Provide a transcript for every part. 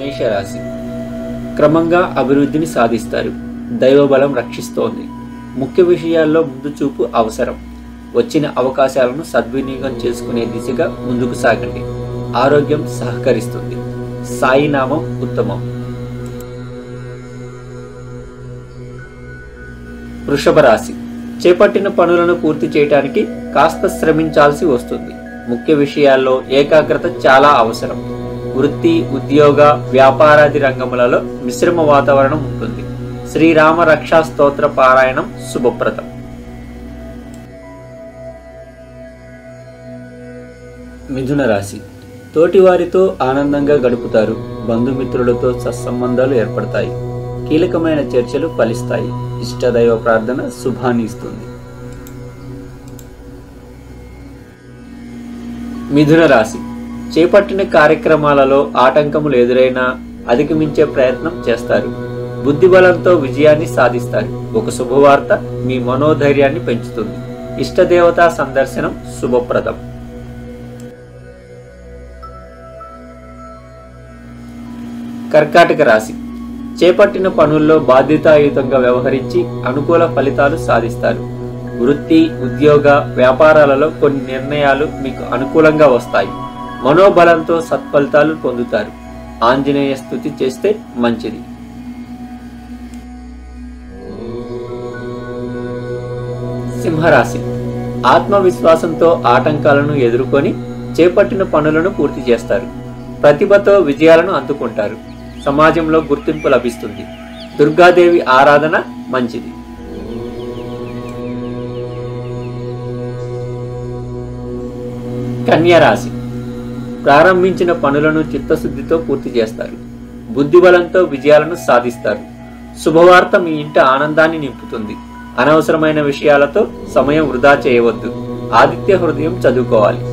మేషరాశి క్రమంగా అభివృద్ధిని సాధిస్తారు దైవబలం రక్షిస్తోంది ముఖ్య విషయాల్లో ముందు చూపు అవసరం వచ్చిన అవకాశాలను సద్వినియోగం చేసుకునే దిశగా ముందుకు సాగండి ఆరోగ్యం సహకరిస్తుంది సాయినామం ఉత్తమం వృషభ రాశి చేపట్టిన పనులను పూర్తి చేయడానికి కాస్త శ్రమించాల్సి వస్తుంది ముఖ్య విషయాల్లో ఏకాగ్రత చాలా అవసరం వృత్తి ఉద్యోగ వ్యాపారాది రంగములలో మిశ్రమ వాతావరణం ఉంటుంది శ్రీరామ రక్షా స్తోత్ర పారాయణం శుభప్రదం మిథున రాశి తోటివారితో ఆనందంగా గడుపుతారు బంధుమిత్రులతో సత్సంబంధాలు ఏర్పడతాయి కీలకమైన చర్చలు ఫలిస్తాయి ఇష్టదైవ ప్రార్థన శుభాన్ని ఇస్తుంది మిథున రాశి చేపట్టిన కార్యక్రమాలలో ఆటంకములు ఎదురైనా అధిగమించే ప్రయత్నం చేస్తారు బుద్ధిబలంతో విజయాన్ని సాధిస్తారు ఒక శుభవార్త మీ మనోధైర్యాన్ని పెంచుతుంది ఇష్టదేవతా సందర్శనం శుభప్రదం కర్కాటక రాశి చేపట్టిన పనుల్లో బాధ్యతాయుతంగా వ్యవహరించి అనుకూల ఫలితాలు సాధిస్తారు వృత్తి ఉద్యోగ వ్యాపారాలలో కొన్ని నిర్ణయాలు మీకు అనుకూలంగా వస్తాయి మనోబలంతో సత్ఫలితాలు పొందుతారు ఆంజనేయ స్థుతి చేస్తే మంచిది సింహరాశి ఆత్మవిశ్వాసంతో ఆటంకాలను ఎదుర్కొని చేపట్టిన పనులను పూర్తి చేస్తారు ప్రతిభతో విజయాలను అందుకుంటారు సమాజంలో గుర్తింపు లభిస్తుంది దుర్గాదేవి ఆరాధన మంచిది కన్యా రాశి ప్రారంభించిన పనులను చిత్తశుద్ధితో పూర్తి చేస్తారు బుద్ధిబలంతో విజయాలను సాధిస్తారు శుభవార్త మీ ఇంట ఆనందాన్ని నింపుతుంది అనవసరమైన విషయాలతో సమయం వృధా చేయవద్దు ఆదిత్య హృదయం చదువుకోవాలి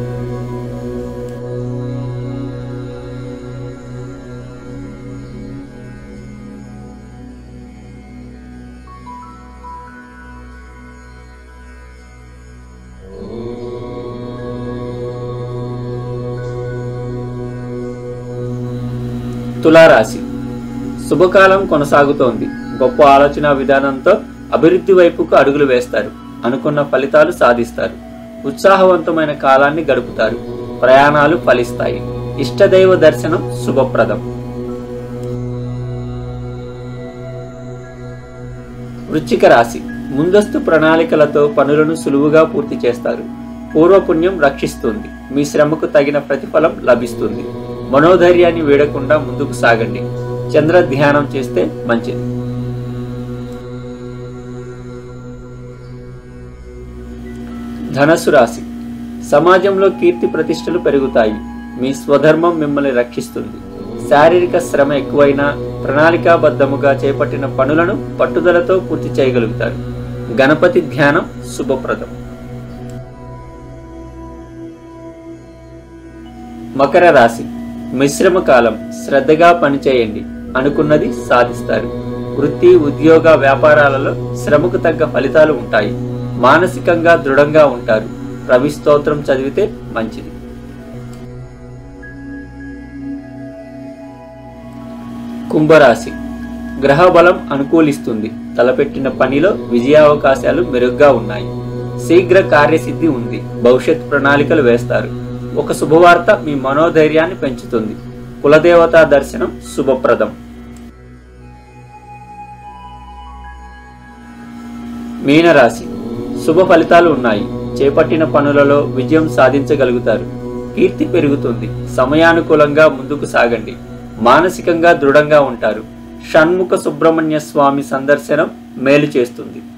తులారాశి శుభకాలం కొనసాగుతోంది గొప్ప ఆలోచన విధానంతో అభివృద్ధి వైపుకు అడుగులు వేస్తారు అనుకున్న ఫలితాలు సాధిస్తారు ఉత్సాహవంతమైన కాలాన్ని గడుపుతారు ప్రయాణాలు ఫలిస్తాయి ఇష్టదైవ దర్శనం శుభప్రదం వృశ్చిక రాశి ముందస్తు ప్రణాళికలతో పనులను సులువుగా పూర్తి చేస్తారు పూర్వపుణ్యం రక్షిస్తుంది మీ శ్రమకు తగిన ప్రతిఫలం లభిస్తుంది మనోధైర్యాన్ని వీడకుండా ముందుకు సాగండి చంద్ర ధ్యానం చేస్తే మంచిది ధనస్సు రాశి సమాజంలో కీర్తి ప్రతిష్టలు పెరుగుతాయి మీ స్వధర్మం మిమ్మల్ని రక్షిస్తుంది శారీరక శ్రమ ఎక్కువైనా ప్రణాళికాబద్ధముగా చేపట్టిన పనులను పట్టుదలతో పూర్తి చేయగలుగుతారు గణపతి ధ్యానం శుభప్రదం మకర రాశి మిశ్రమ కాలం శ్రద్ధగా పనిచేయండి అనుకున్నది సాధిస్తారు వృత్తి ఉద్యోగ వ్యాపారాలలో శ్రమకు తగ్గ ఫలితాలు ఉంటాయి మానసికంగా దృఢంగా ఉంటారు రవి స్తోత్రం చదివితే మంచిది కుంభరాశి గ్రహ బలం అనుకూలిస్తుంది తలపెట్టిన పనిలో విజయావకాశాలు మెరుగ్గా ఉన్నాయి శీఘ్ర కార్యసిద్ధి ఉంది భవిష్యత్ ప్రణాళికలు వేస్తారు ఒక శుభవార్త మీ మనోధైర్యాన్ని పెంచుతుంది కులదేవతా దర్శనం శుభప్రదం మీనరాశి శుభ ఫలితాలు ఉన్నాయి చేపట్టిన పనులలో విజయం సాధించగలుగుతారు కీర్తి పెరుగుతుంది సమయానుకూలంగా ముందుకు సాగండి మానసికంగా దృఢంగా ఉంటారు షణ్ముఖ సుబ్రహ్మణ్య స్వామి సందర్శనం మేలు చేస్తుంది